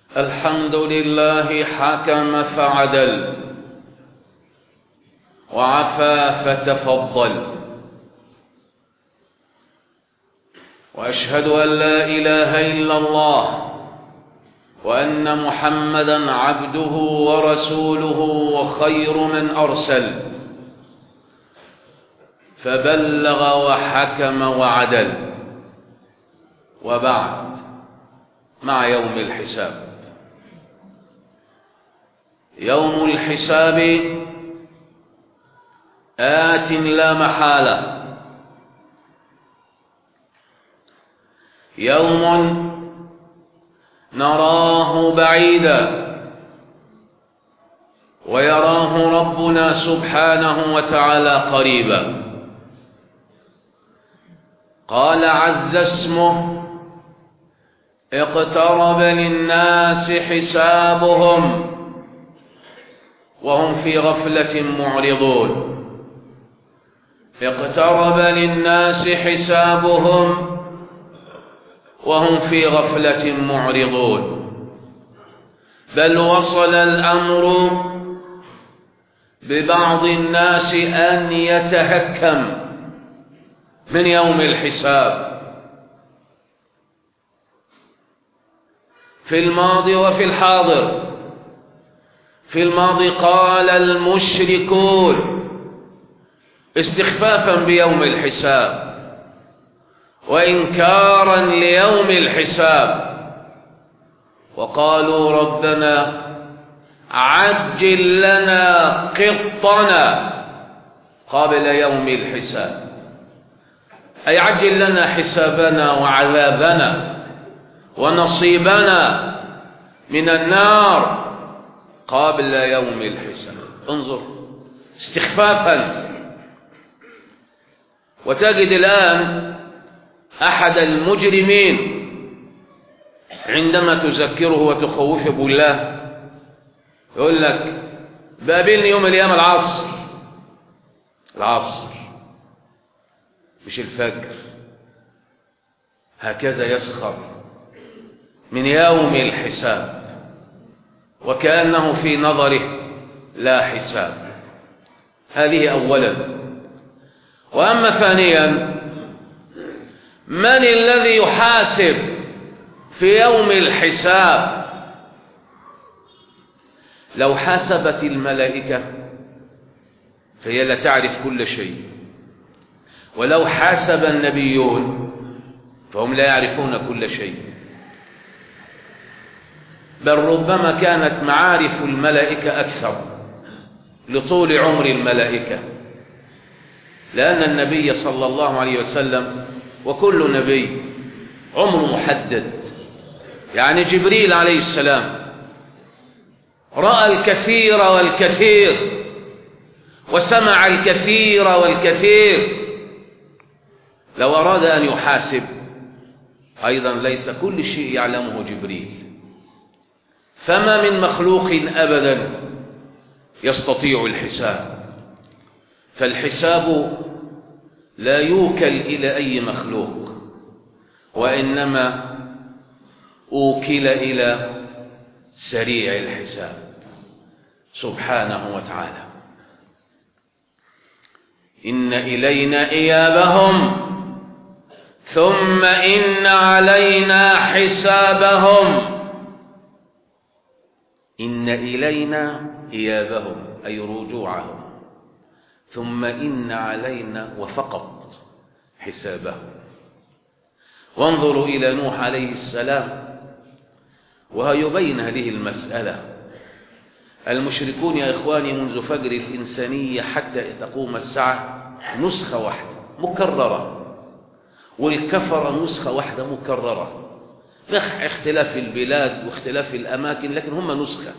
الحمد لله حكم فعدل وعفا فتفضل واشهد ان لا اله الا الله وان محمدا عبده ورسوله وخير من ارسل فبلغ وحكم وعدل وبعد مع يوم الحساب يوم الحساب آت لا محالة يوم نراه بعيدا ويراه ربنا سبحانه وتعالى قريبا قال عز اسمه اقترب للناس حسابهم وهم في غفلة معرضون اقترب للناس حسابهم وهم في غفلة معرضون بل وصل الأمر ببعض الناس أن يتهكم من يوم الحساب في الماضي وفي الحاضر في الماضي قال المشركون استخفافا بيوم الحساب وإنكارا ليوم الحساب وقالوا ربنا عجل لنا قطنا قبل يوم الحساب أي عجل لنا حسابنا وعذابنا ونصيبنا من النار قبل يوم الحساب انظر استخفافا وتجد الآن أحد المجرمين عندما تذكره وتخوفه بالله يقول لك بقابلني يوم الأيام العصر العصر مش الفجر هكذا يسخر من يوم الحساب وكأنه في نظره لا حساب هذه أولا وأما ثانيا من الذي يحاسب في يوم الحساب لو حاسبت الملائكة فهي لا تعرف كل شيء ولو حاسب النبيون فهم لا يعرفون كل شيء بل ربما كانت معارف الملائكة أكثر لطول عمر الملائكة لأن النبي صلى الله عليه وسلم وكل نبي عمر محدد يعني جبريل عليه السلام رأى الكثير والكثير وسمع الكثير والكثير لو أراد أن يحاسب أيضا ليس كل شيء يعلمه جبريل فما من مخلوق أبدا يستطيع الحساب فالحساب لا يوكل إلى أي مخلوق وإنما أوكل إلى سريع الحساب سبحانه وتعالى إن إلينا إيابهم ثم إن علينا حسابهم إن إلينا إيابهم أي رجوعهم ثم إن علينا وفقط حسابهم وانظروا إلى نوح عليه السلام ويبين هذه المسألة المشركون يا إخواني منذ فجر الإنسانية حتى تقوم الساعة نسخة واحدة مكررة والكفر نسخة واحدة مكررة اختلاف البلاد واختلاف الأماكن لكن هم نسخة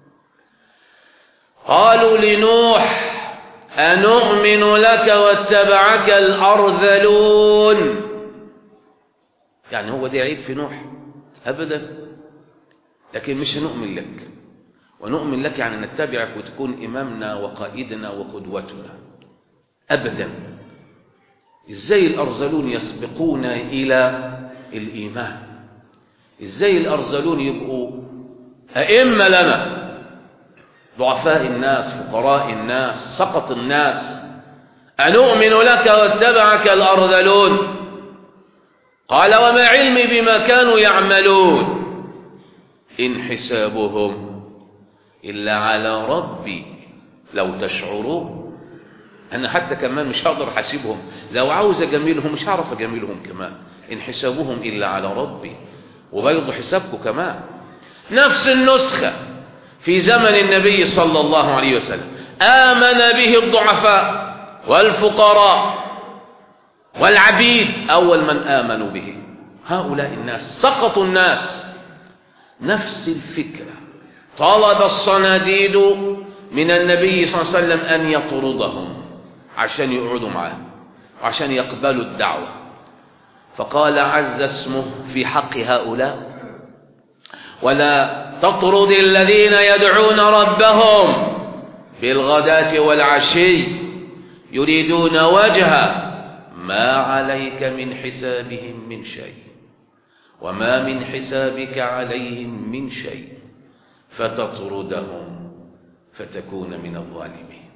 قالوا لنوح أنؤمن لك واتبعك الأرذلون يعني هو دي عيب في نوح أبدا لكن مش هنؤمن لك ونؤمن لك يعني نتبعك وتكون إمامنا وقائدنا وقدوتنا أبدا إزاي الأرذلون يسبقون إلى الإيمان إزاي الأرذلون يبقوا أئمة لنا ضعفاء الناس فقراء الناس سقط الناس أنؤمن لك واتبعك الأرذلون قال وما علمي بما كانوا يعملون إن حسابهم إلا على ربي لو تشعروا أنا حتى كمان مش هقدر حاسبهم لو عاوز أجملهم مش هعرف أجملهم كمان إن حسابهم إلا على ربي وبيض حسابكم كمان نفس النسخة في زمن النبي صلى الله عليه وسلم آمن به الضعفاء والفقراء والعبيد أول من آمنوا به هؤلاء الناس سقطوا الناس نفس الفكرة طلب الصناديد من النبي صلى الله عليه وسلم أن يطردهم عشان يقعدوا معاه وعشان يقبلوا الدعوة فقال عز اسمه في حق هؤلاء ولا تطرد الذين يدعون ربهم بالغداة والعشي يريدون وجهه ما عليك من حسابهم من شيء وما من حسابك عليهم من شيء فتطردهم فتكون من الظالمين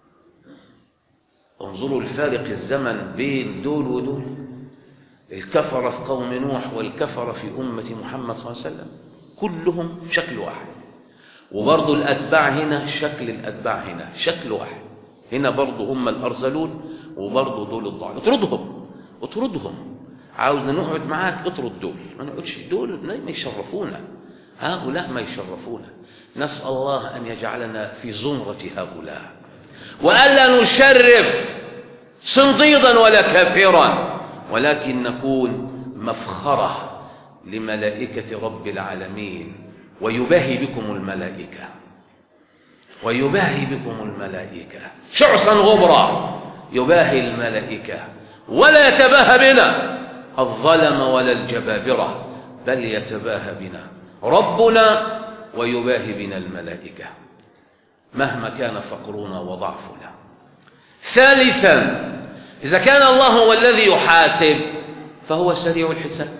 انظروا الفارق الزمن بين دول ودول الكفر في قوم نوح والكفر في أمة محمد صلى الله عليه وسلم كلهم شكل واحد وبرضه الأتباع هنا شكل الأتباع هنا شكل واحد هنا برضه هم الأرذلون وبرضه دول الضعف اطردهم اطردهم عاوز نقعد معاك اطرد دول ما نقعدش دول ما يشرفونا هؤلاء ما يشرفونا نسأل الله أن يجعلنا في زمرة هؤلاء وألا نشرف صنديدا ولا كافرا ولكن نكون مفخرة لملائكة رب العالمين ويباهي بكم الملائكة ويباهي بكم الملائكة شعصا غبرا يباهي الملائكة ولا يتباهى بنا الظلم ولا الجبابرة بل يتباهى بنا ربنا ويباهي بنا الملائكة مهما كان فقرنا وضعفنا ثالثا إذا كان الله هو الذي يحاسب فهو سريع الحساب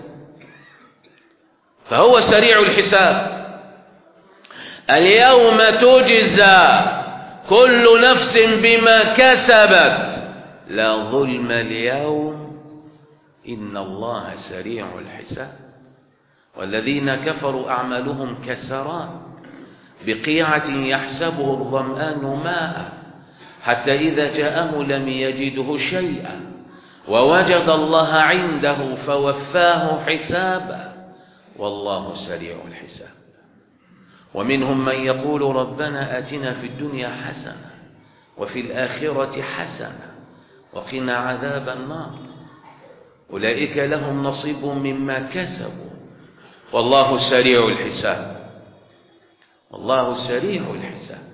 فهو سريع الحساب اليوم تجزى كل نفس بما كسبت لا ظلم اليوم إن الله سريع الحساب والذين كفروا أعمالهم كسران بقيعة يحسبه الظمآن ماء حتى إذا جاءه لم يجده شيئا ووجد الله عنده فوفاه حسابا والله سريع الحساب ومنهم من يقول ربنا آتنا في الدنيا حسنة وفي الآخرة حسنة وقنا عذاب النار أولئك لهم نصيب مما كسبوا والله سريع الحساب والله سريع الحساب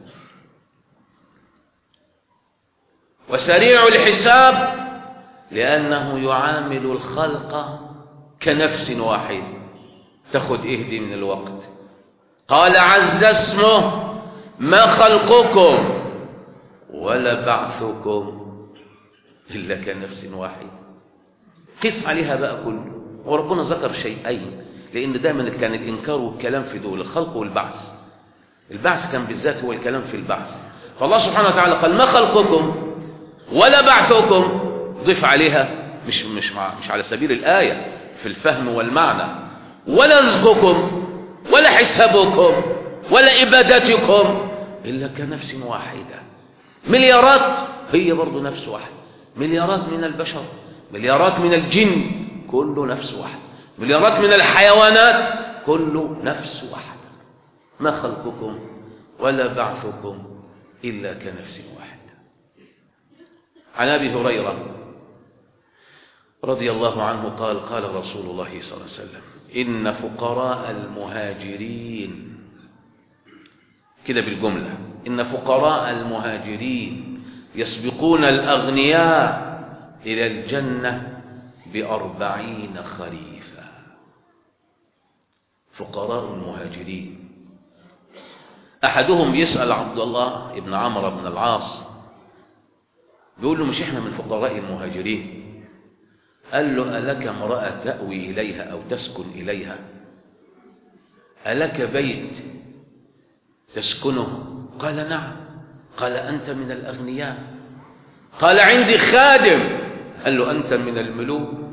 وسريع الحساب لأنه يعامل الخلق كنفس واحد تاخد إيه دي من الوقت قال عز اسمه ما خلقكم ولا بعثكم إلا كنفس واحد قس عليها بقى كله وربنا ذكر شيئين لأن دائما كان الإنكار والكلام في دول الخلق والبعث البعث كان بالذات هو الكلام في البعث فالله سبحانه وتعالى قال ما خلقكم ولا بعثكم ضيف عليها مش مش مع مش على سبيل الآية في الفهم والمعنى ولا رزقكم ولا حسابكم ولا إبادتكم إلا كنفس واحدة مليارات هي برضو نفس واحد مليارات من البشر مليارات من الجن كله نفس واحد مليارات من الحيوانات كله نفس واحدة ما خلقكم ولا بعثكم إلا كنفس واحدة عن أبي هريرة رضي الله عنه قال قال رسول الله صلى الله عليه وسلم إن فقراء المهاجرين كده بالجملة إن فقراء المهاجرين يسبقون الأغنياء إلى الجنة بأربعين خريفا فقراء المهاجرين أحدهم يسأل عبد الله ابن عمرو بن العاص بيقول له مش احنا من فقراء المهاجرين قال له ألك امرأة تأوي إليها أو تسكن إليها ألك بيت تسكنه قال نعم قال أنت من الأغنياء قال عندي خادم قال له أنت من الملوك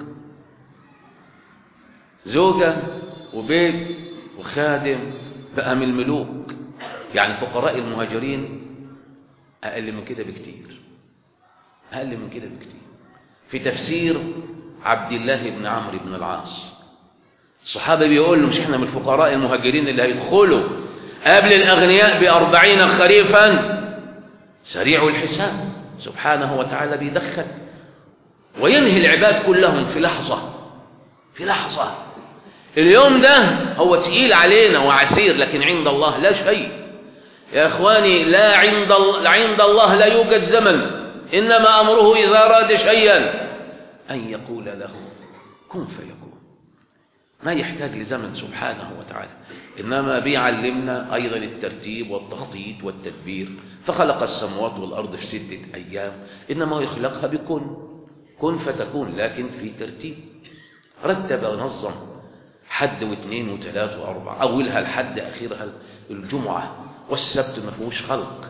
زوجة وبيت وخادم بقى من الملوك يعني فقراء المهاجرين أقل من كده بكتير أقل من كده بكتير في تفسير عبد الله بن عمرو بن العاص الصحابة بيقول له مش احنا من الفقراء المهاجرين اللي هيدخلوا قبل الأغنياء بأربعين خريفا سريع الحساب سبحانه وتعالى بيدخل وينهي العباد كلهم في لحظة في لحظة اليوم ده هو تقيل علينا وعسير لكن عند الله لا شيء يا اخواني لا عند الله عند الله لا يوجد زمن انما امره اذا اراد شيئا ان يقول له كن فيكون ما يحتاج لزمن سبحانه وتعالى انما بيعلمنا ايضا الترتيب والتخطيط والتدبير فخلق السماوات والارض في سته ايام انما يخلقها بكن كن فتكون لكن في ترتيب رتب ونظم حد واثنين وثلاث واربعه اولها الحد اخرها الجمعه والسبت ما فيهوش خلق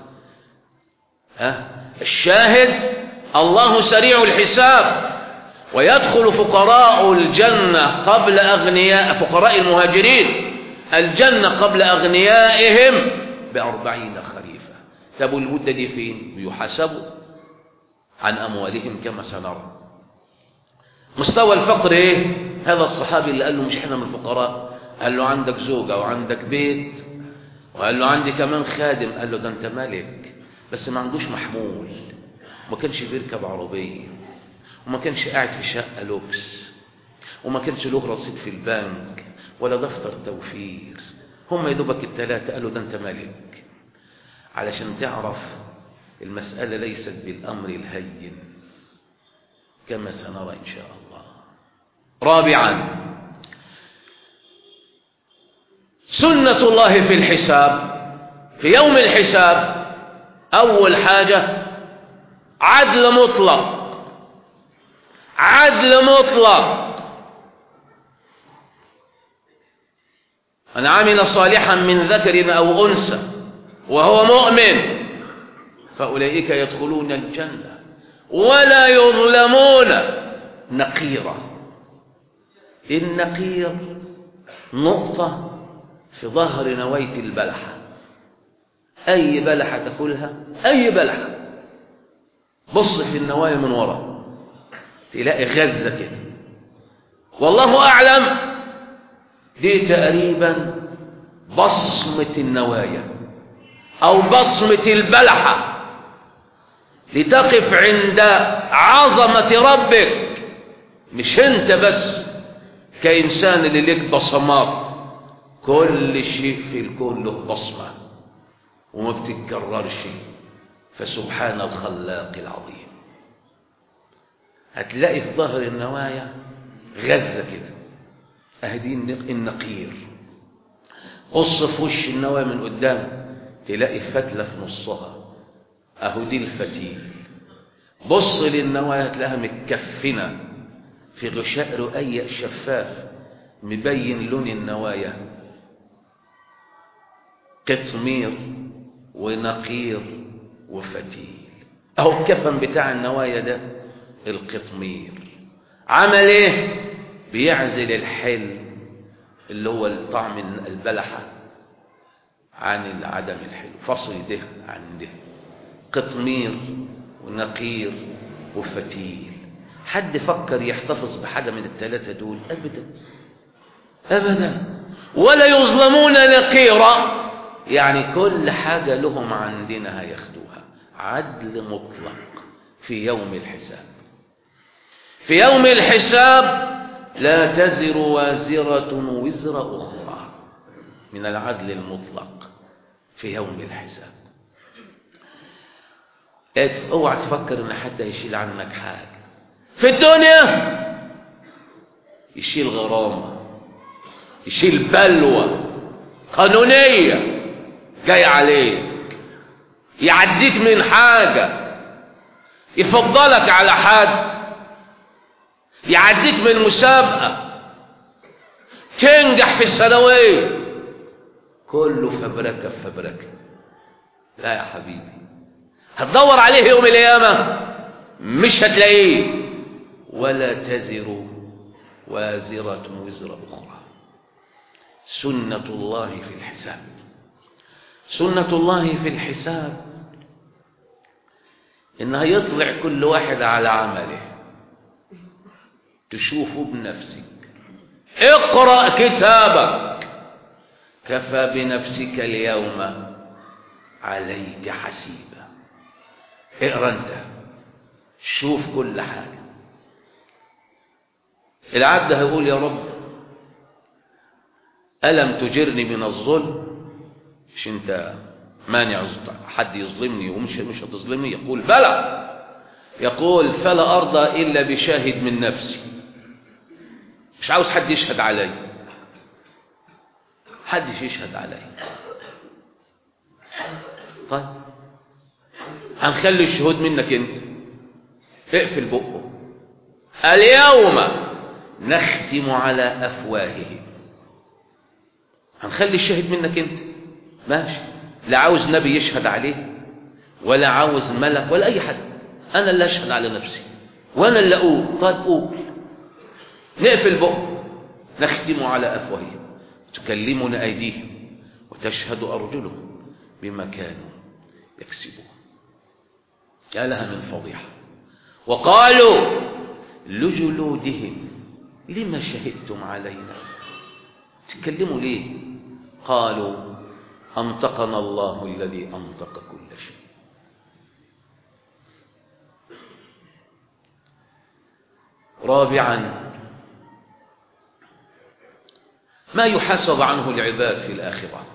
ها الشاهد الله سريع الحساب ويدخل فقراء الجنة قبل أغنياء فقراء المهاجرين الجنة قبل أغنيائهم بأربعين خريفة طب المدة دي فين يحاسبوا عن أموالهم كما سنرى مستوى الفقر إيه هذا الصحابي اللي قال له مش احنا من الفقراء قال له عندك زوجة وعندك بيت وقال له عندي كمان خادم قال له ده انت ملك بس ما عندوش محمول ما كانش بيركب عربية وما كانش قاعد في شقة لوكس وما كانش له رصيد في البنك ولا دفتر توفير هم يا دوبك الثلاثة قالوا ده انت ملك علشان تعرف المسألة ليست بالأمر الهين كما سنرى إن شاء الله رابعا سنة الله في الحساب في يوم الحساب أول حاجة عدل مطلق عدل مطلق من عمل صالحا من ذكر أو أنثى وهو مؤمن فأولئك يدخلون الجنة ولا يظلمون نقيرا النقير نقطة في ظهر نواية البلحة أي بلحة تاكلها أي بلحة بص في النوايا من وراء تلاقي غزة كده والله أعلم دي تقريبا بصمة النوايا أو بصمة البلحة لتقف عند عظمة ربك مش انت بس كإنسان اللي لك بصمات كل شيء في الكون له بصمة وما بتتكررش فسبحان الخلاق العظيم هتلاقي في ظهر النوايا غزة كده اهدي النقير قص في وش النوايا من قدام تلاقي فتلة في نصها اهو دي الفتيل بص للنوايا تلاقيها متكفنة في غشاء رؤية شفاف مبين لون النوايا قطمير ونقير وفتيل اهو الكفن بتاع النوايا ده القطمير عمل ايه بيعزل الحل اللي هو طعم البلحة عن عدم الحلو فصل ده عن ده قطمير ونقير وفتيل حد فكر يحتفظ بحاجة من الثلاثة دول أبدا أبدا ولا يظلمون نقيرا يعني كل حاجة لهم عندنا هياخدوها عدل مطلق في يوم الحساب في يوم الحساب لا تزر وازرة وزر أخرى من العدل المطلق في يوم الحساب اوعى تفكر ان حد يشيل عنك حاجة في الدنيا يشيل غرامة يشيل بلوى قانونية جاي عليك يعديك من حاجة يفضلك على حد يعديك من مسابقة تنجح في الثانوية كله فبركة في فبركة لا يا حبيبي هتدور عليه يوم القيامة مش هتلاقيه ولا تزر وازرة وزر أخرى سنة الله في الحساب سنة الله في الحساب إنها يطلع كل واحد على عمله تشوفه بنفسك اقرأ كتابك كفى بنفسك اليوم عليك حسيبا اقرأ انت شوف كل حاجة العبد هيقول يا رب ألم تجرني من الظلم مش انت مانع حد يظلمني ومش مش هتظلمني يقول بلى يقول فلا أرضى إلا بشاهد من نفسي مش عاوز حد يشهد علي حدش يشهد علي طيب هنخلي الشهود منك انت اقفل بقه اليوم نختم على أفواههم هنخلي الشاهد منك انت ماشي لا عاوز نبي يشهد عليه ولا عاوز ملك ولا أي حد أنا اللي أشهد على نفسي وأنا اللي أقول طيب قول نقفل بقه نختم على أفواههم تكلمنا أيديهم وتشهد أرجلهم بما كانوا يكسبون يا لها من فضيحة وقالوا لجلودهم لما شهدتم علينا تكلموا ليه قالوا أنطقنا الله الذي أنطق كل شيء رابعا ما يحاسب عنه العباد في الآخرة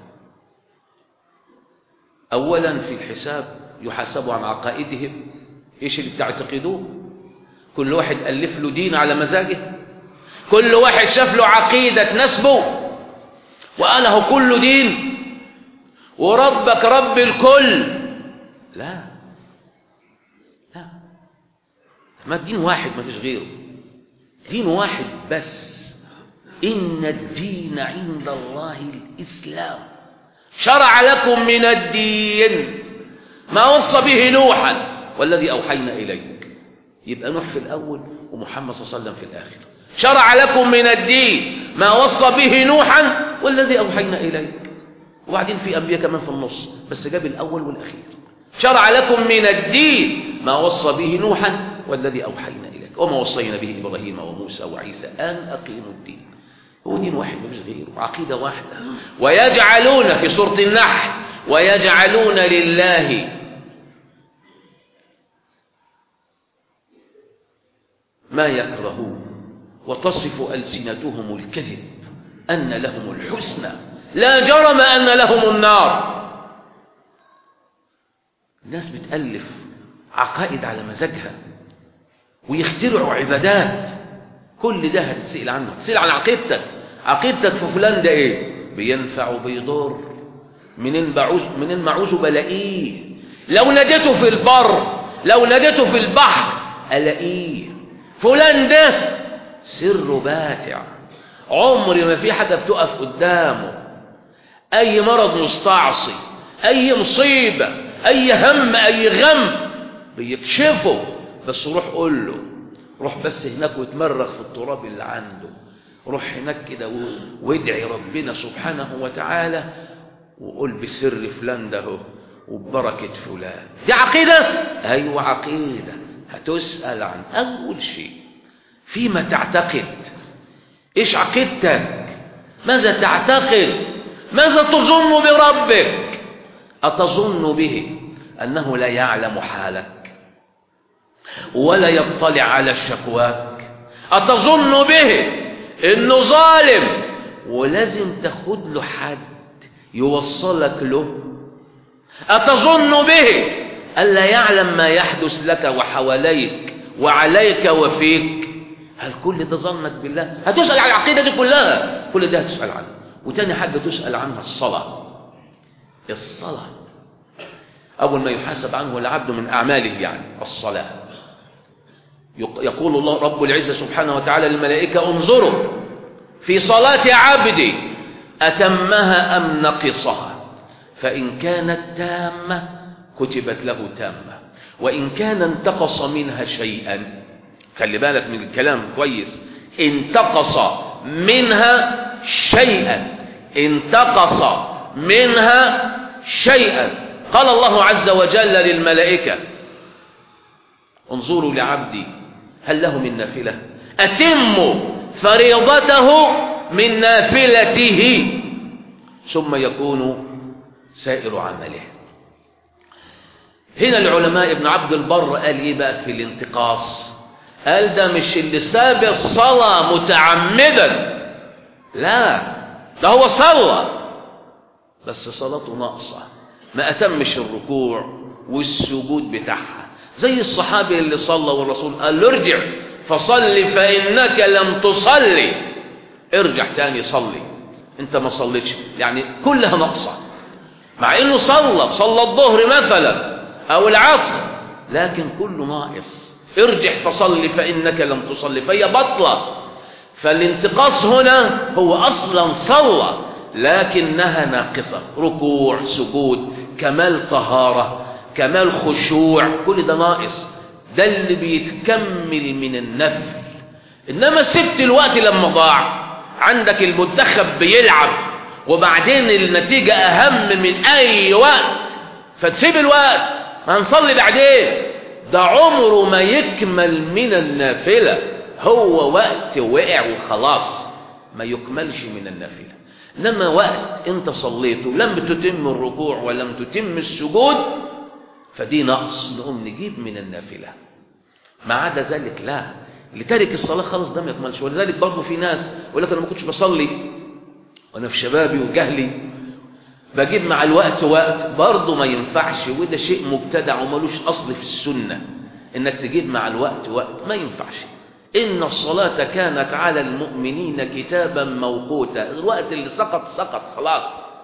أولا في الحساب يحاسب عن عقائدهم إيش اللي بتعتقدوه كل واحد ألف له دين على مزاجه كل واحد شاف له عقيدة تناسبه وقاله كل دين وربك رب الكل لا لا ما الدين واحد ما فيش غيره دين واحد بس إن الدين عند الله الإسلام شرع لكم من الدين ما وصى به نوحا والذي أوحينا إليك يبقى نوح في الأول ومحمد صلى الله عليه وسلم في الآخر شرع لكم من الدين ما وصى به نوحا والذي أوحينا إليك وبعدين في أنبياء كمان في النص بس جاب الأول والأخير شرع لكم من الدين ما وصى به نوحا والذي أوحينا إليك وما وصينا به إبراهيم وموسى وعيسى أن أقيموا الدين هو دين واحد مفيش غيره عقيدة واحدة ويجعلون في سورة النحل ويجعلون لله ما يكرهون وتصف ألسنتهم الكذب أن لهم الحسنى لا جرم أن لهم النار الناس بتألف عقائد على مزاجها ويخترعوا عبادات كل ده هتتسأل عنه هتسأل عن عقيدتك عقيدتك في فلان ده ايه بينفع وبيضر منين بعوز منين معوزه بلاقيه لو ناديته في البر لو ناديته في البحر الاقيه فلان ده سره باتع عمر ما في حاجه بتقف قدامه اي مرض مستعصي اي مصيبه اي هم اي غم بيكشفه بس روح قول له روح بس هناك وتمرغ في التراب اللي عنده روح هناك كده وادعي ربنا سبحانه وتعالى وقول بسر فلان ده هو وببركة فلان دي عقيدة أيوة عقيدة هتسأل عن أول شيء فيما تعتقد إيش عقيدتك ماذا تعتقد ماذا تظن بربك أتظن به أنه لا يعلم حالك ولا يطلع على شكواك أتظن به إنه ظالم ولازم تاخد له حد يوصلك له أتظن به ألا يعلم ما يحدث لك وحواليك وعليك وفيك هل كل ده ظنك بالله هتسأل عن العقيدة دي كلها كل ده هتسأل عنه وتاني حاجة تسأل عنها الصلاة الصلاة أول ما يحاسب عنه العبد من أعماله يعني الصلاة يقول الله رب العزة سبحانه وتعالى للملائكة انظروا في صلاة عبدي أتمها أم نقصها فإن كانت تامة كتبت له تامة وإن كان انتقص منها شيئا خلي بالك من الكلام كويس انتقص منها شيئا انتقص منها شيئا قال الله عز وجل للملائكة انظروا لعبدي هل له من نافلة أتموا فريضته من نافلته ثم يكون سائر عمله هنا العلماء ابن عبد البر قال ايه بقى في الانتقاص قال ده مش اللي ساب الصلاة متعمدا لا ده هو صلى بس صلاته ناقصة ما أتمش الركوع والسجود بتاعها زي الصحابي اللي صلى والرسول قال له ارجع فصل فإنك لم تصلي ارجع تاني صلي انت ما صليتش يعني كلها ناقصة مع انه صلى صلى الظهر مثلا او العصر لكن كله ناقص ارجع فصل فإنك لم تصلي فهي بطلة فالانتقاص هنا هو أصلا صلى لكنها ناقصة ركوع سجود كمال طهارة كمال خشوع كل ده ناقص ده اللي بيتكمل من النفل إنما سبت الوقت لما ضاع عندك المنتخب بيلعب وبعدين النتيجة أهم من أي وقت فتسيب الوقت هنصلي بعدين ده عمره ما يكمل من النافلة هو وقت وقع وخلاص ما يكملش من النافلة لما وقت انت صليته لم تتم الركوع ولم تتم السجود فدي نقص نقوم نجيب من النافلة ما عدا ذلك لا اللي تارك الصلاة خلاص ده ما يكملش ولذلك برضه في ناس يقول لك انا ما كنتش بصلي وانا في شبابي وجهلي بجيب مع الوقت وقت برضه ما ينفعش وده شيء مبتدع وملوش اصل في السنة انك تجيب مع الوقت وقت ما ينفعش إن الصلاة كانت على المؤمنين كتابا موقوتا الوقت اللي سقط سقط خلاص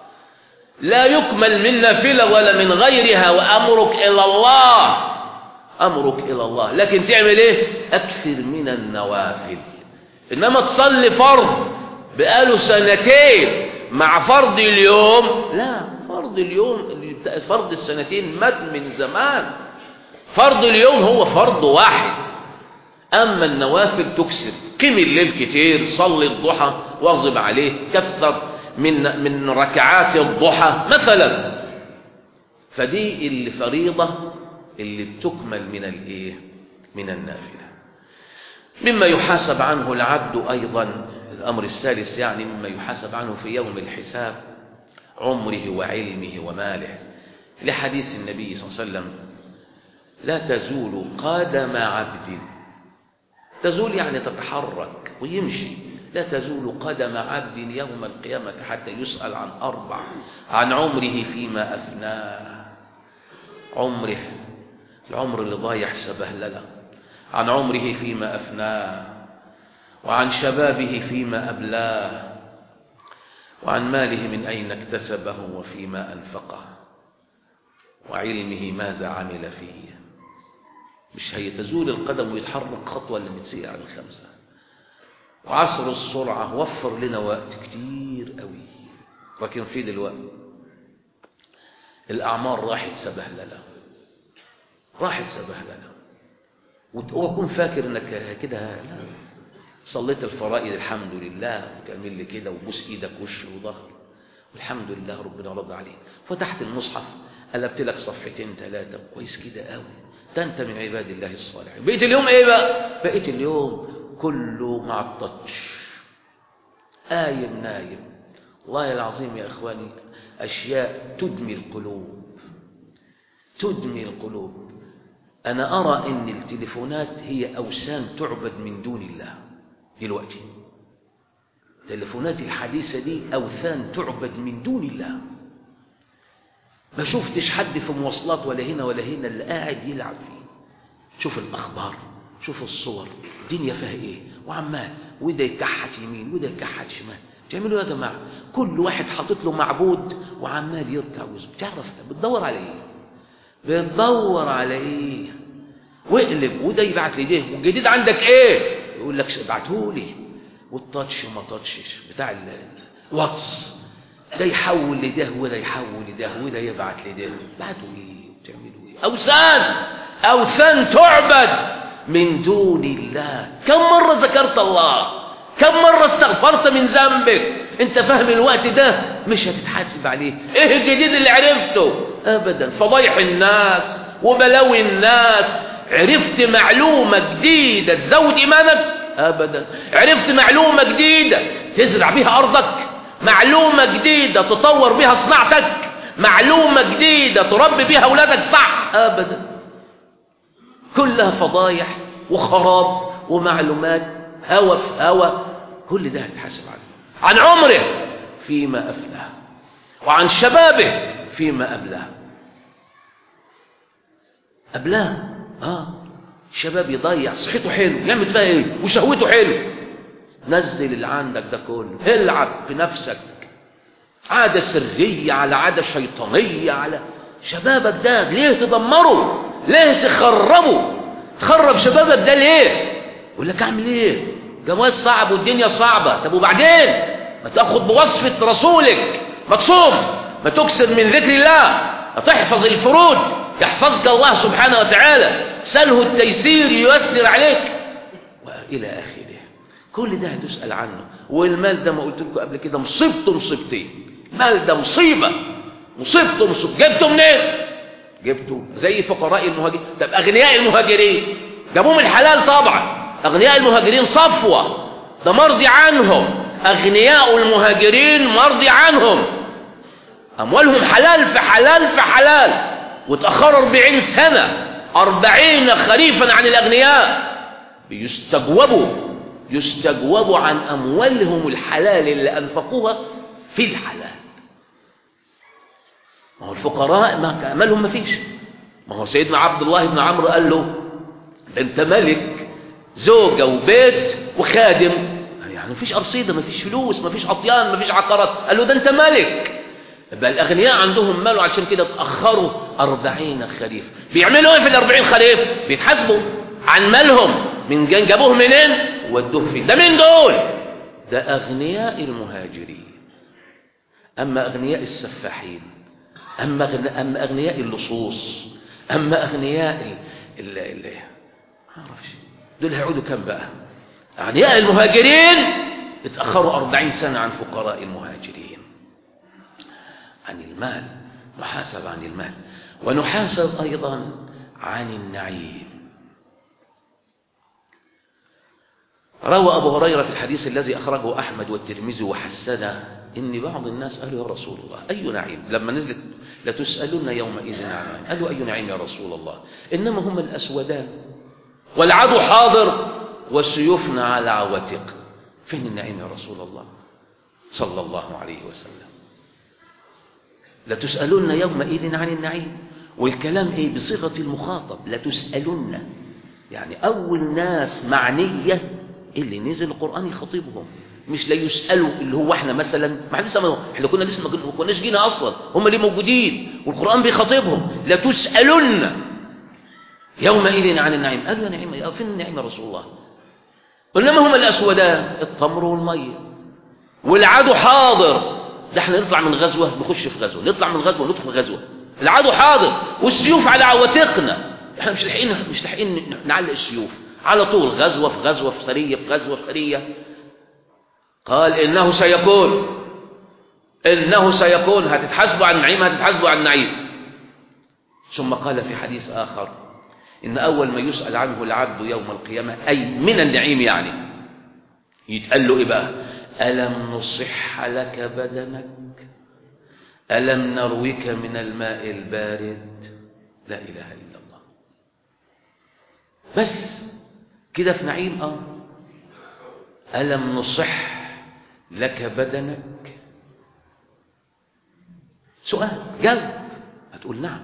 لا يكمل من نافلة ولا من غيرها وأمرك إلى الله أمرك إلى الله لكن تعمل إيه أكثر من النوافل إنما تصلي فرض بقاله سنتين مع فرض اليوم لا فرض اليوم فرض السنتين مات من زمان فرض اليوم هو فرض واحد أما النوافل تكسر قم الليل كتير صلي الضحى واظب عليه كثر من من ركعات الضحى مثلا فدي اللي فريضة اللي بتكمل من الايه من النافلة مما يحاسب عنه العبد أيضا الأمر الثالث يعني مما يحاسب عنه في يوم الحساب عمره وعلمه وماله لحديث النبي صلى الله عليه وسلم لا تزول قدم عبد تزول يعني تتحرك ويمشي لا تزول قدم عبد يوم القيامة حتى يسأل عن أربع عن عمره فيما أفناه عمره العمر اللي ضايع سبهلله عن عمره فيما أفناه وعن شبابه فيما أبلاه وعن ماله من أين اكتسبه وفيما أنفقه وعلمه ماذا عمل فيه مش هيتزول القدم ويتحرك خطوة اللي بتسيء عن الخمسة وعصر السرعة وفر لنا وقت كتير قوي لكن في دلوقتي الأعمار راحت سبهللة راحت سبهللة وتكون فاكر انك كده لا صليت الفرائض الحمد لله وتعمل لي كده وبوس ايدك وش وظهر والحمد لله ربنا رضى عليك فتحت المصحف قلبت لك صفحتين ثلاثة كويس كده قوي ده انت من عباد الله الصالحين بقيت اليوم ايه بقى بقيت اليوم كله مع التاتش آيم نايم والله العظيم يا اخواني اشياء تدمي القلوب تدمي القلوب انا ارى ان التليفونات هي اوثان تعبد من دون الله دلوقتي التليفونات الحديثة دي اوثان تعبد من دون الله ما شفتش حد في مواصلات ولا هنا ولا هنا اللي قاعد يلعب فيه شوف الأخبار شوف الصور الدنيا فيها إيه وعمال وده يكحت يمين وده يكحت شمال تعملوا يا جماعة كل واحد حاطط له معبود وعمال يركع ويزم تعرف بتدور على إيه بتدور على إيه واقلب وده يبعت لي ده والجديد عندك إيه يقول لك ابعته لي والتاتش وما تاتشش بتاع الواتس ده يحول لده وده يحول لده وده يبعت لده بعتوا ايه وتعملوا ايه اوثان اوثان تعبد من دون الله كم مرة ذكرت الله كم مرة استغفرت من ذنبك انت فاهم الوقت ده مش هتتحاسب عليه ايه الجديد اللي عرفته ابدا فضايح الناس وبلاوي الناس عرفت معلومة جديدة تزود ايمانك ابدا عرفت معلومة جديدة تزرع بيها ارضك معلومة جديدة تطور بيها صناعتك معلومة جديدة تربي بيها اولادك صح ابدا كلها فضايح وخراب ومعلومات هوى في هوى كل ده هيتحاسب عنه عن عمره فيما أفلاه وعن شبابه فيما أبلاه أبلاه آه الشباب يضيع صحته حلو يعمل فيها ايه وشهوته حلو نزل اللي عندك ده كله العب بنفسك عادة سرية على عادة شيطانية على شبابك ده ليه تدمره ليه تخربه تخرب شبابك ده ليه يقول لك اعمل ايه جواز صعب والدنيا صعبة طب وبعدين ما تاخد بوصفة رسولك ما تصوم ما تكسر من ذكر الله ما تحفظ الفروض يحفظك الله سبحانه وتعالى سله التيسير ييسر عليك والى اخره كل ده هتسأل عنه والمال زي ما قلت لكم قبل كده مصيبته مصيبتين المال ده مصيبة مصيبته مصيبة جبته منين جبته زي فقراء المهاجرين طب اغنياء المهاجرين جابوه من الحلال طبعا اغنياء المهاجرين صفوة ده مرضي عنهم اغنياء المهاجرين مرضي عنهم اموالهم حلال في حلال في حلال وتأخروا 40 سنة 40 خريفا عن الاغنياء بيستجوبوا يستجوبوا عن اموالهم الحلال اللي انفقوها في الحلال ما هو الفقراء ما امالهم ما فيش ما هو سيدنا عبد الله بن عمرو قال له ده انت ملك زوجة وبيت وخادم يعني ما فيش أرصيدة ما فيش فلوس ما فيش عطيان ما فيش عقارات قال له ده انت ملك بل الأغنياء عندهم مال وعشان كده اتأخروا أربعين خريف بيعملوا ايه في الأربعين خريف بيتحاسبوا عن مالهم من جابوه منين ودوه فين ده مين دول ده أغنياء المهاجرين أما أغنياء السفاحين أما, أغنياء, أما أغنياء اللصوص أما أغنياء ال ال ال معرفش دول هيعودوا كم بقى أغنياء المهاجرين اتأخروا أربعين سنة عن فقراء المهاجرين عن المال نحاسب عن المال ونحاسب أيضا عن النعيم روى أبو هريرة في الحديث الذي أخرجه أحمد والترمذي وحسنه إن بعض الناس قالوا يا رسول الله أي نعيم لما نزلت لتسألن يومئذ عن نعيم قالوا أي نعيم يا رسول الله إنما هم الأسودان والعدو حاضر وسيوفنا على عواتق فين النعيم يا رسول الله صلى الله عليه وسلم لتسألن يومئذ عن النعيم والكلام ايه بصيغة المخاطب لتسألن يعني أول ناس معنية اللي نزل القرآن يخاطبهم مش لا يسألوا اللي هو احنا مثلا ما لسه ما احنا كنا لسه ما كناش جينا اصلا هم اللي موجودين والقرآن بيخاطبهم لتسألن يومئذ عن النعيم قالوا يا نعيم فين النعيم يا رسول الله انما هم الاسودان التمر والميه والعدو حاضر ده احنا نطلع من غزوه نخش في غزوه نطلع من غزوه ندخل غزوه العدو حاضر والسيوف على عواتقنا احنا مش لاحقين مش لاحقين نعلق السيوف على طول غزوه في غزوه في سريه في غزوه في سريه قال انه سيكون انه سيكون هتتحاسبوا عن النعيم هتتحاسبوا عن النعيم ثم قال في حديث اخر إن أول ما يسأل عنه العبد يوم القيامة أي من النعيم يعني يتقال له إيه بقى ألم نصح لك بدنك ألم نرويك من الماء البارد لا إله إلا الله بس كده في نعيم آه ألم نصح لك بدنك سؤال جاوب هتقول نعم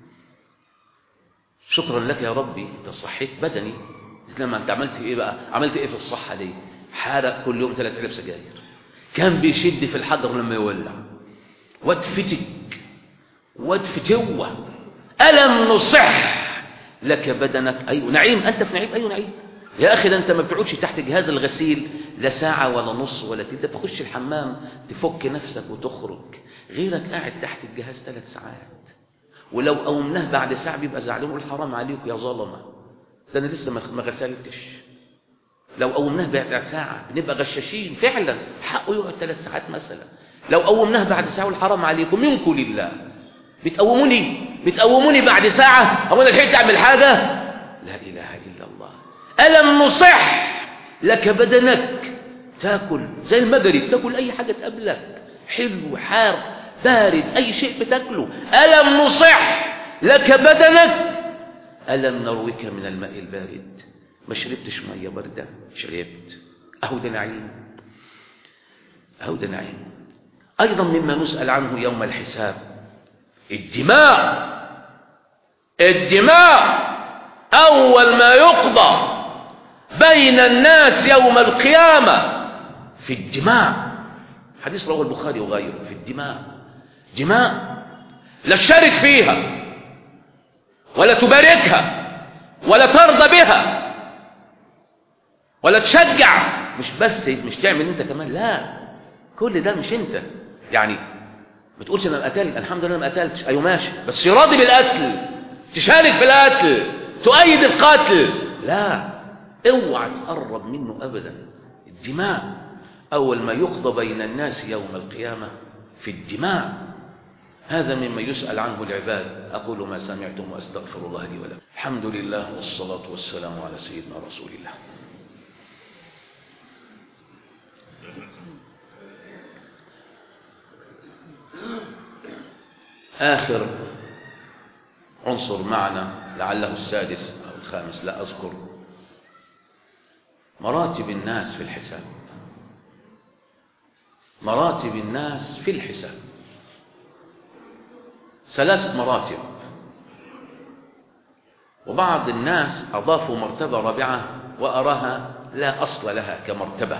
شكرا لك يا ربي انت صحيت بدني لما انت عملت ايه بقى عملت ايه في الصحة دي حارق كل يوم ثلاث علب سجاير كان بيشد في الحجر لما يولع وادفتك وادفتوه ألم نصح لك بدنك أيوة نعيم أنت في نعيم أيوة نعيم يا أخي ده أنت ما بتقعدش تحت جهاز الغسيل لا ساعة ولا نص ولا تلت تخش الحمام تفك نفسك وتخرج غيرك قاعد تحت الجهاز ثلاث ساعات ولو قومناه بعد ساعة بيبقى زعلان يقول حرام عليكم يا ظلمة ده أنا لسه ما غسلتش لو قومناه بعد ساعة بنبقى غشاشين فعلا حقه يقعد ثلاث ساعات مثلا لو قومناه بعد ساعة والحرام عليكم منكم لله بتقوموني بتقوموني بعد ساعة هو أنا لحقت أعمل حاجة لا إله إلا الله ألم نصح لك بدنك تاكل زي المجري بتاكل أي حاجة تقابلك حلو حار بارد أي شيء بتاكله ألم نصح لك بدنك ألم نروك من الماء البارد ما شربتش مية باردة شربت أهو ده نعيم أهو ده نعيم أيضا مما نسأل عنه يوم الحساب الدماء الدماء أول ما يقضى بين الناس يوم القيامة في الدماء حديث رواه البخاري وغيره في الدماء دماء لا تشارك فيها ولا تباركها ولا ترضى بها ولا تشجع مش بس مش تعمل انت كمان لا كل ده مش انت يعني ما تقولش انا قتلت الحمد لله ما قتلتش ايوه ماشي بس راضي بالقتل تشارك في القتل تؤيد القتل لا اوعى تقرب منه ابدا الدماء اول ما يقضى بين الناس يوم القيامه في الدماء هذا مما يسأل عنه العباد أقول ما سمعتم وأستغفر الله لي ولكم الحمد لله والصلاة والسلام على سيدنا رسول الله آخر عنصر معنا لعله السادس أو الخامس لا أذكر مراتب الناس في الحساب مراتب الناس في الحساب ثلاث مراتب وبعض الناس أضافوا مرتبة رابعة وأراها لا أصل لها كمرتبة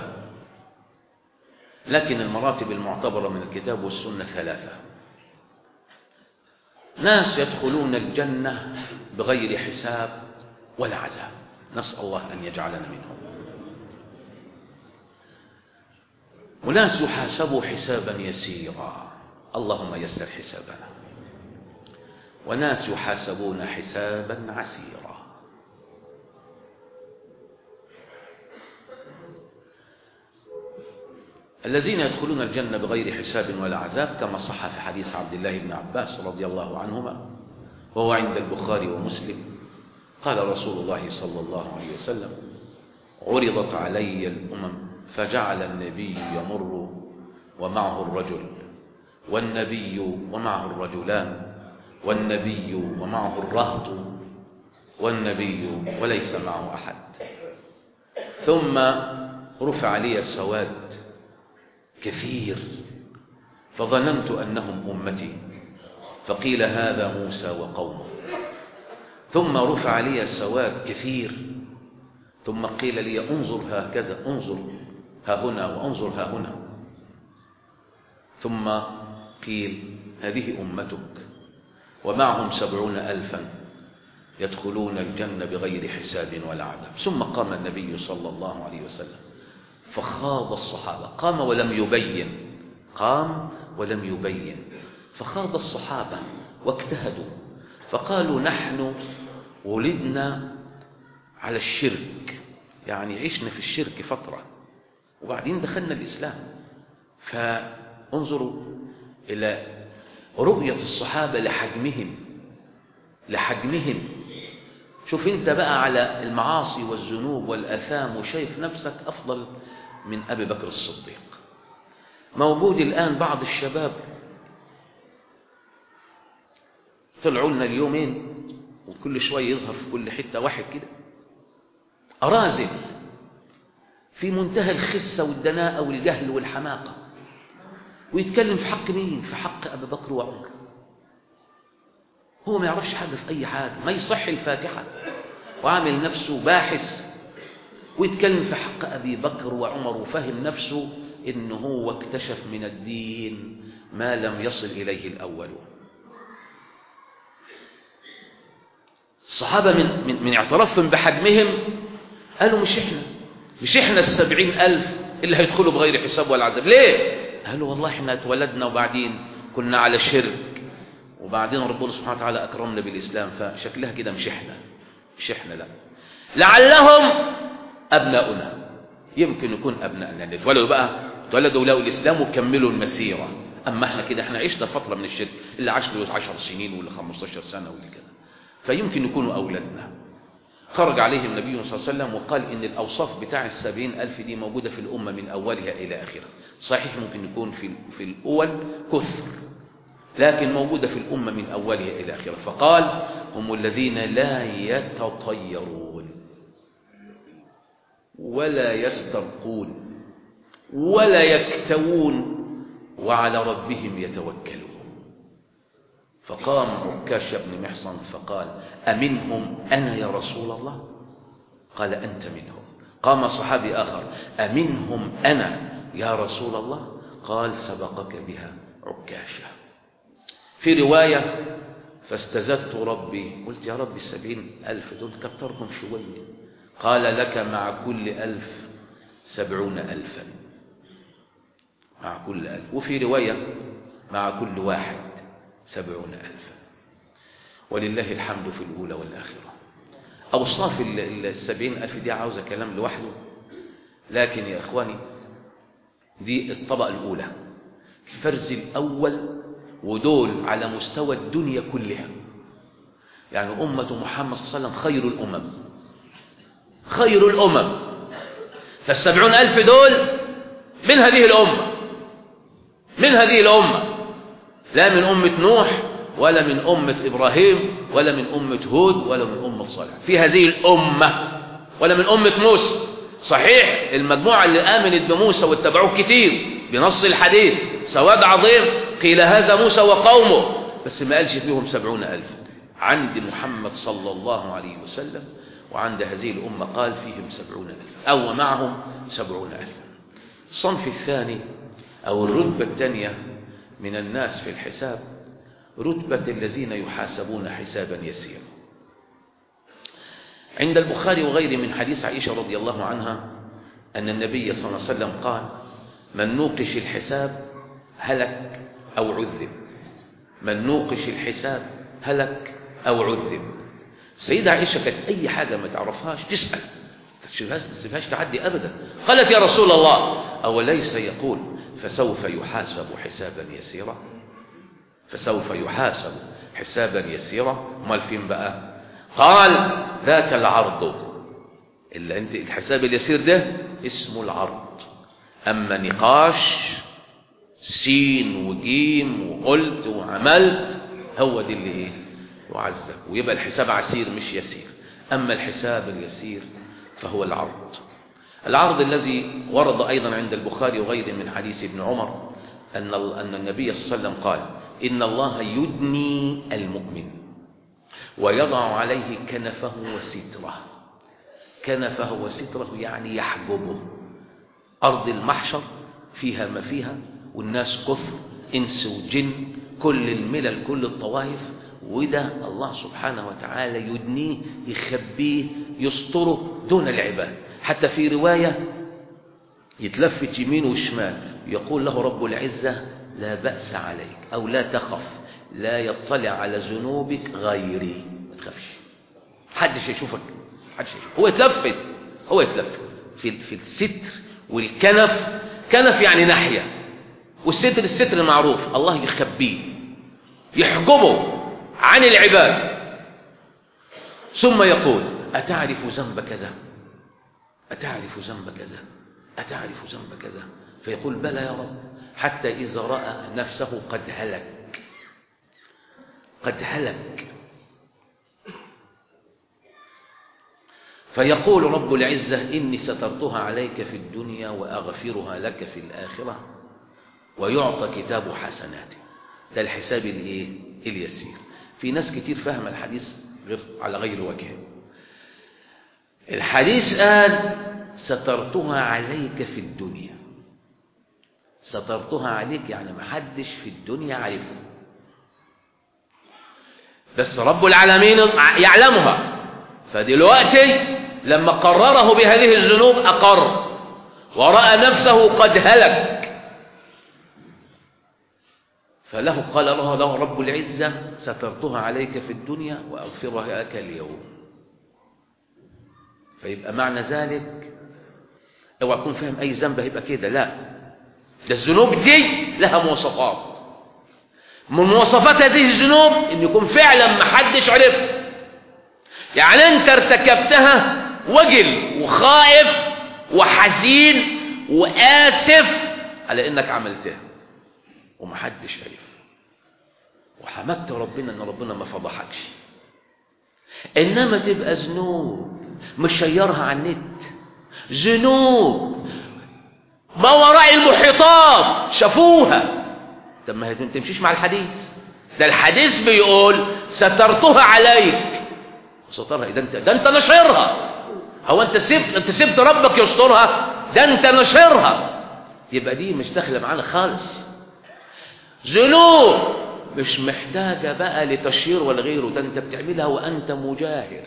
لكن المراتب المعتبرة من الكتاب والسنة ثلاثة ناس يدخلون الجنة بغير حساب ولا عذاب نسأل الله أن يجعلنا منهم وناس يحاسبوا حسابا يسيرا اللهم يسر حسابنا وناس يحاسبون حسابا عسيرا الذين يدخلون الجنة بغير حساب ولا عذاب كما صح في حديث عبد الله بن عباس رضي الله عنهما وهو عند البخاري ومسلم قال رسول الله صلى الله عليه وسلم عرضت علي الأمم فجعل النبي يمر ومعه الرجل والنبي ومعه الرجلان والنبي ومعه الرهط والنبي وليس معه أحد ثم رفع لي السواد كثير فظننت أنهم أمتي فقيل هذا موسى وقومه ثم رفع لي السواد كثير ثم قيل لي انظر هكذا انظر ها هنا وانظر ها هنا ثم قيل هذه أمتك ومعهم سبعون ألفا يدخلون الجنة بغير حساب ولا عذاب ثم قام النبي صلى الله عليه وسلم فخاض الصحابة قام ولم يبين قام ولم يبين فخاض الصحابة واجتهدوا فقالوا نحن ولدنا على الشرك يعني عشنا في الشرك فترة وبعدين دخلنا الإسلام فانظروا إلى رؤية الصحابة لحجمهم لحجمهم شوف انت بقى على المعاصي والذنوب والأثام وشايف نفسك أفضل من أبي بكر الصديق موجود الآن بعض الشباب طلعوا لنا اليومين وكل شوية يظهر في كل حتة واحد كده أرازل في منتهى الخسة والدناءة والجهل والحماقة ويتكلم في حق مين في حق أبي بكر وعمر هو ما يعرفش حاجة في أي حاجة ما يصح الفاتحة وعامل نفسه باحث ويتكلم في حق أبي بكر وعمر وفهم نفسه إنه هو اكتشف من الدين ما لم يصل إليه الأولون الصحابة من, من, من اعترافهم بحجمهم قالوا مش احنا مش احنا السبعين ألف اللي هيدخلوا بغير حساب ولا عذاب ليه قالوا والله احنا اتولدنا وبعدين كنا على شرك وبعدين ربنا سبحانه وتعالى اكرمنا بالاسلام فشكلها كده مش احنا مش احنا لا لعلهم ابناؤنا يمكن يكون ابنائنا نتولدوا بقى اتولدوا ولاقوا الاسلام وكملوا المسيره اما احنا كده احنا عشنا فتره من الشرك اللي عاش له 10 سنين ولا 15 سنه ولا كده فيمكن يكونوا اولادنا خرج عليهم النبي صلى الله عليه وسلم وقال إن الأوصاف بتاع السبعين ألف دي موجودة في الأمة من أولها إلى آخرها صحيح ممكن يكون في, في الأول كثر لكن موجودة في الأمة من أولها إلى آخرها فقال هم الذين لا يتطيرون ولا يسترقون ولا يكتوون وعلى ربهم يتوكلون فقام عكاش بن محصن فقال أمنهم أنا يا رسول الله قال أنت منهم قام صحابي آخر أمنهم أنا يا رسول الله قال سبقك بها عكاشة في رواية فاستزدت ربي قلت يا ربي السبعين ألف دول كترهم شوية قال لك مع كل ألف سبعون ألفا مع كل ألف وفي رواية مع كل واحد سبعون ألفا ولله الحمد في الأولى والآخرة أوصاف السبعين ألف دي عاوزة كلام لوحده لكن يا إخواني دي الطبقة الأولى الفرز الأول ودول على مستوى الدنيا كلها يعني أمة محمد صلى الله عليه وسلم خير الأمم خير الأمم فالسبعون ألف دول من هذه الأمة من هذه الأمة لا من أمة نوح ولا من أمة إبراهيم ولا من أمة هود ولا من أمة صالح في هذه الأمة ولا من أمة موسى صحيح المجموعة اللي آمنت بموسى واتبعوه كتير بنص الحديث سواد عظيم قيل هذا موسى وقومه بس ما قالش فيهم سبعون ألف عند محمد صلى الله عليه وسلم وعند هذه الأمة قال فيهم سبعون ألف أو معهم سبعون ألف الصنف الثاني أو الرتبة الثانية من الناس في الحساب رتبة الذين يحاسبون حسابا يسيرا عند البخاري وغيره من حديث عائشة رضي الله عنها أن النبي صلى الله عليه وسلم قال من نوقش الحساب هلك أو عذب من نوقش الحساب هلك أو عذب سيدة عائشة كانت أي حاجة ما تعرفهاش تسأل ما تسيبهاش تعدي أبدا قالت يا رسول الله أوليس يقول فسوف يحاسب حسابا يسيرا فسوف يحاسب حسابا يسيرا امال فين بقى قال ذاك العرض اللي انت الحساب اليسير ده اسمه العرض اما نقاش سين وجيم وقلت وعملت هو دي اللي ايه يعذب ويبقى الحساب عسير مش يسير اما الحساب اليسير فهو العرض العرض الذي ورد أيضا عند البخاري وغيره من حديث ابن عمر أن أن النبي صلى الله عليه وسلم قال إن الله يدني المؤمن ويضع عليه كنفه وستره كنفه وستره يعني يحجبه أرض المحشر فيها ما فيها والناس كثر إنس وجن كل الملل كل الطوائف وده الله سبحانه وتعالى يدنيه يخبيه يستره دون العباد حتى في رواية يتلفت يمين وشمال يقول له رب العزة لا بأس عليك أو لا تخف لا يطلع على ذنوبك غيري ما تخافش حدش يشوفك حدش يشوفك هو يتلفت هو يتلفت في في الستر والكنف كنف يعني ناحية والستر الستر معروف الله يخبيه يحجبه عن العباد ثم يقول أتعرف ذنب كذا أتعرف ذنب كذا أتعرف ذنب كذا فيقول بلى يا رب حتى إذا رأى نفسه قد هلك قد هلك فيقول رب العزة إني سترتها عليك في الدنيا وأغفرها لك في الآخرة ويعطى كتاب حسناته ده الحساب الايه اليسير في ناس كتير فاهم الحديث غير على غير وجهه الحديث قال سترتها عليك في الدنيا سترتها عليك يعني ما حدش في الدنيا عارفه بس رب العالمين يعلمها فدلوقتي لما قرره بهذه الذنوب أقر ورأى نفسه قد هلك فله قال له له رب العزة سترتها عليك في الدنيا وأغفرها لك اليوم فيبقى معنى ذلك اوعى تكون فاهم أي ذنب هيبقى كده لا ده الذنوب دي لها مواصفات من مواصفات هذه الذنوب ان يكون فعلا ما حدش عرف يعني انت ارتكبتها وجل وخائف وحزين وآسف على انك عملتها ومحدش عرف وحمدت ربنا ان ربنا ما فضحكش انما تبقى ذنوب مش شيرها على النت ذنوب ما وراء المحيطات شافوها طب ما هي ما تمشيش مع الحديث ده الحديث بيقول سترتها عليك سترها ده انت ده انت نشرها هو انت سبت انت سبت ربك يسترها ده انت نشرها يبقى دي مش داخله معانا خالص ذنوب مش محتاجه بقى لتشهير ولا غيره ده انت بتعملها وانت مجاهر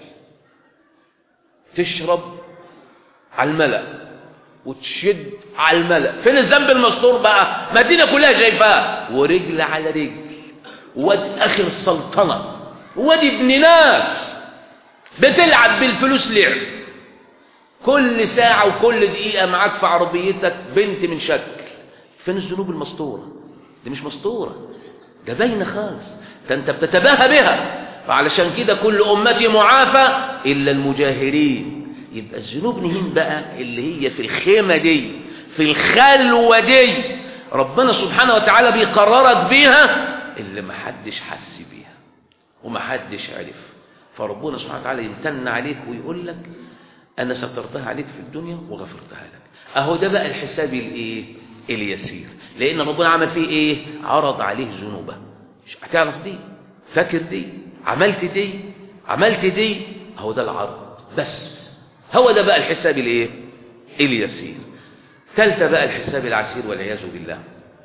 تشرب على الملأ وتشد على الملأ فين الذنب المستور بقى مدينة كلها شايفاه ورجل على رجل واد اخر سلطنة واد ابن ناس بتلعب بالفلوس لعب كل ساعة وكل دقيقة معاك في عربيتك بنت من شكل فين الذنوب المستورة دي مش مستورة ده باينة خالص ده انت بتتباهى بها فعلشان كده كل أمتي معافى إلا المجاهرين يبقى الذنوب نهين بقى اللي هي في الخيمة دي في الخلوة دي ربنا سبحانه وتعالى بيقررك بيها اللي محدش حس بيها ومحدش عرف فربنا سبحانه وتعالى يمتن عليك ويقول لك أنا سترتها عليك في الدنيا وغفرتها لك أهو ده بقى الحساب الإيه اليسير لأن ربنا عمل فيه إيه عرض عليه ذنوبه مش هتعرف دي فاكر دي عملت دي عملت دي هو ده العرض بس هو ده بقى الحساب الايه اليسير ثالثه بقى الحساب العسير والعياذ بالله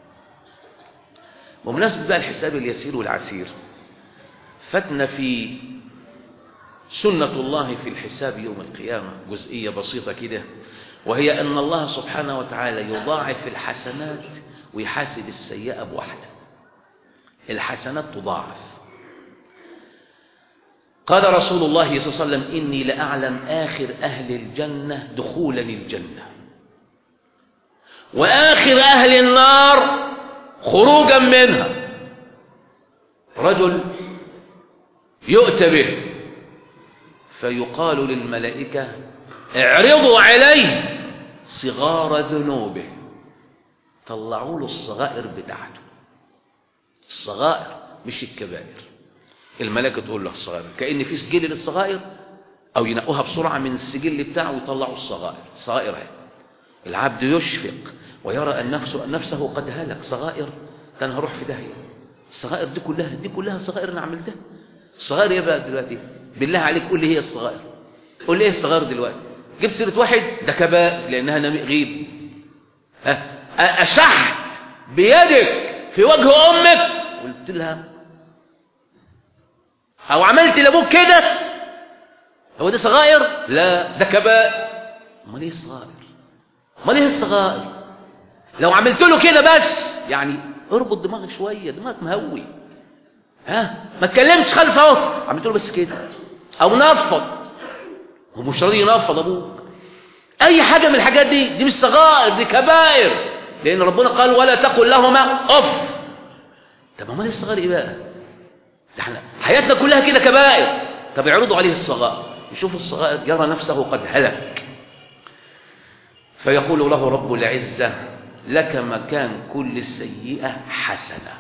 بمناسبه بقى الحساب اليسير والعسير فتنا في سنة الله في الحساب يوم القيامة جزئية بسيطة كده وهي أن الله سبحانه وتعالى يضاعف الحسنات ويحاسب السيئة بواحدة الحسنات تضاعف قال رسول الله صلى الله عليه وسلم إني لأعلم آخر أهل الجنة دخولا الجنة وآخر أهل النار خروجا منها رجل يؤتى به فيقال للملائكة اعرضوا عليه صغار ذنوبه طلعوا له الصغائر بتاعته الصغائر مش الكبائر الملائكة تقول له الصغائر كأن في سجل للصغائر أو ينقوها بسرعة من السجل بتاعه ويطلعوا الصغائر الصغائر هي العبد يشفق ويرى أن نفسه, نفسه قد هلك صغائر ده أنا هروح في داهية الصغائر دي كلها دي كلها صغائر أنا عملتها الصغائر ايه بقى دلوقتي بالله عليك قول لي هي الصغائر قول لي ايه الصغائر دلوقتي جيب سيرة واحد ده كبائر لأنها غيب ها أشحت بيدك في وجه أمك قلت لها أو عملت لأبوك كده هو دي صغائر لا ده كبائر امال ايه الصغائر امال ايه الصغائر لو عملت له كده بس يعني اربط دماغك شويه دماغك مهوي ها ما تكلمش خالص اهو عملت له بس كده او نفض هو مش راضي ينفض ابوك اي حاجه من الحاجات دي دي مش صغائر دي كبائر لان ربنا قال ولا تقل لهما اف طب امال ايه الصغائر ايه بقى ده احنا حياتنا كلها كده كبائر طب يعرضوا عليه الصغائر يشوف الصغائر يرى نفسه قد هلك فيقول له رب العزة لك مكان كل سيئة حسنة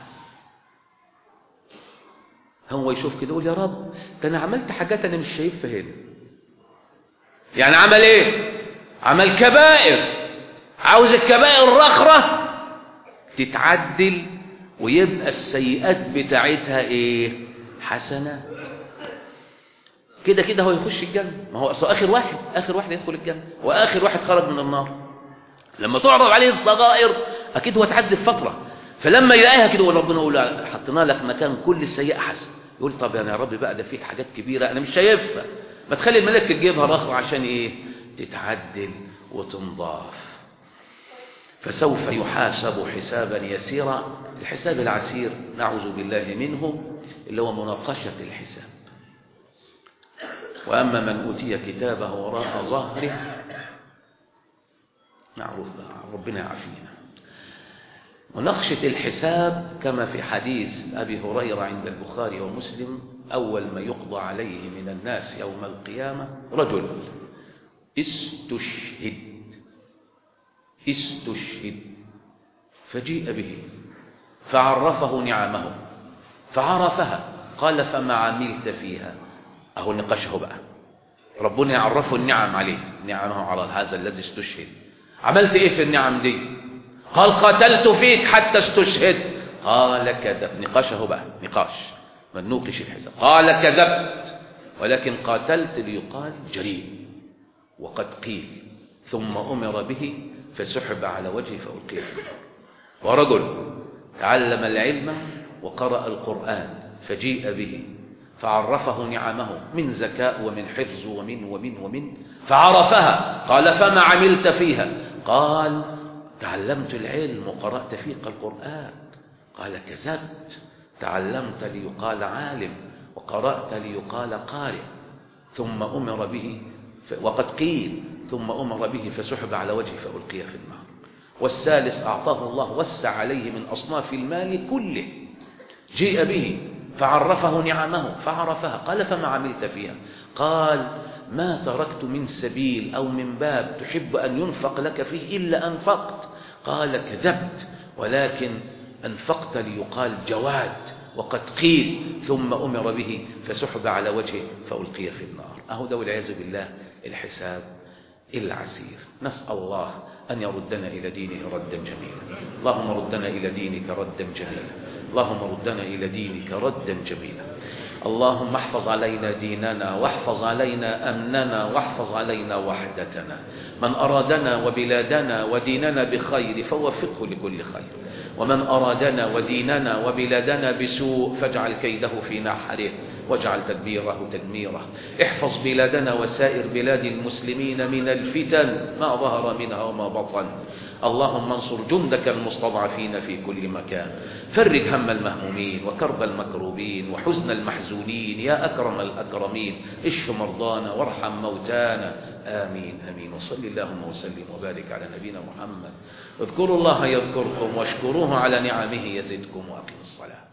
هو يشوف كده يقول يا رب ده انا عملت حاجات انا مش شايفها هنا يعني عمل ايه عمل كبائر عاوز الكبائر الرخرة تتعدل ويبقى السيئات بتاعتها ايه حسنات كده كده هو يخش الجنة ما هو أصلا آخر واحد آخر واحد يدخل الجنة وآخر واحد خرج من النار لما تعرض عليه الصغائر أكيد هو تعذب فترة فلما يلاقيها كده ربنا يقول حطينا لك مكان كل السيئة حسن يقول طب يعني يا رب بقى ده فيك حاجات كبيرة أنا مش شايفها ما تخلي الملك تجيبها رخرة عشان إيه تتعدل وتنضاف فسوف يحاسب حسابا يسيرا الحساب العسير نعوذ بالله منه اللي هو مناقشة الحساب وأما من أوتي كتابه وراء ظهره معروف ربنا يعافينا مناقشة الحساب كما في حديث أبي هريرة عند البخاري ومسلم أول ما يقضى عليه من الناس يوم القيامة رجل استشهد استشهد فجيء به فعرفه نعمه فعرفها قال فما عملت فيها أهو نقشه بقى ربنا يعرفه النعم عليه نعمه على هذا الذي استشهد عملت ايه في النعم دي قال قتلت فيك حتى استشهد قال كذب نقاشه بقى نقاش من نوقش الحساب قال كذبت ولكن قاتلت ليقال جريء وقد قيل ثم أمر به فسحب على وجهه فألقي في النار ورجل تعلم العلم وقرأ القرآن فجيء به فعرفه نعمه من زكاء ومن حفظ ومن ومن ومن فعرفها قال فما عملت فيها قال تعلمت العلم وقرأت فيك القرآن قال كذبت تعلمت ليقال عالم وقرأت ليقال قارئ ثم أمر به وقد قيل ثم أمر به فسحب على وجهه فألقي في النار والثالث أعطاه الله وسع عليه من أصناف المال كله جيء به فعرفه نعمه فعرفها قال فما عملت فيها قال ما تركت من سبيل أو من باب تحب أن ينفق لك فيه إلا أنفقت قال كذبت ولكن أنفقت ليقال جواد وقد قيل ثم أمر به فسحب على وجهه فألقي في النار أهو ده والعياذ بالله الحساب العسير نسأل الله أن يردنا إلى دينه ردا جميلا اللهم ردنا إلى دينك ردا جميلا اللهم ردنا إلى دينك ردا جميلا اللهم احفظ علينا ديننا واحفظ علينا أمننا واحفظ علينا وحدتنا من أرادنا وبلادنا وديننا بخير فوفقه لكل خير ومن أرادنا وديننا وبلادنا بسوء فاجعل كيده في نحره واجعل تدبيره تدميره احفظ بلادنا وسائر بلاد المسلمين من الفتن ما ظهر منها وما بطن اللهم انصر جندك المستضعفين في كل مكان فرج هم المهمومين وكرب المكروبين وحزن المحزونين يا أكرم الأكرمين اشف مرضانا وارحم موتانا آمين آمين وصل اللهم وسلم وبارك على نبينا محمد اذكروا الله يذكركم واشكروه على نعمه يزدكم وأقيموا الصلاة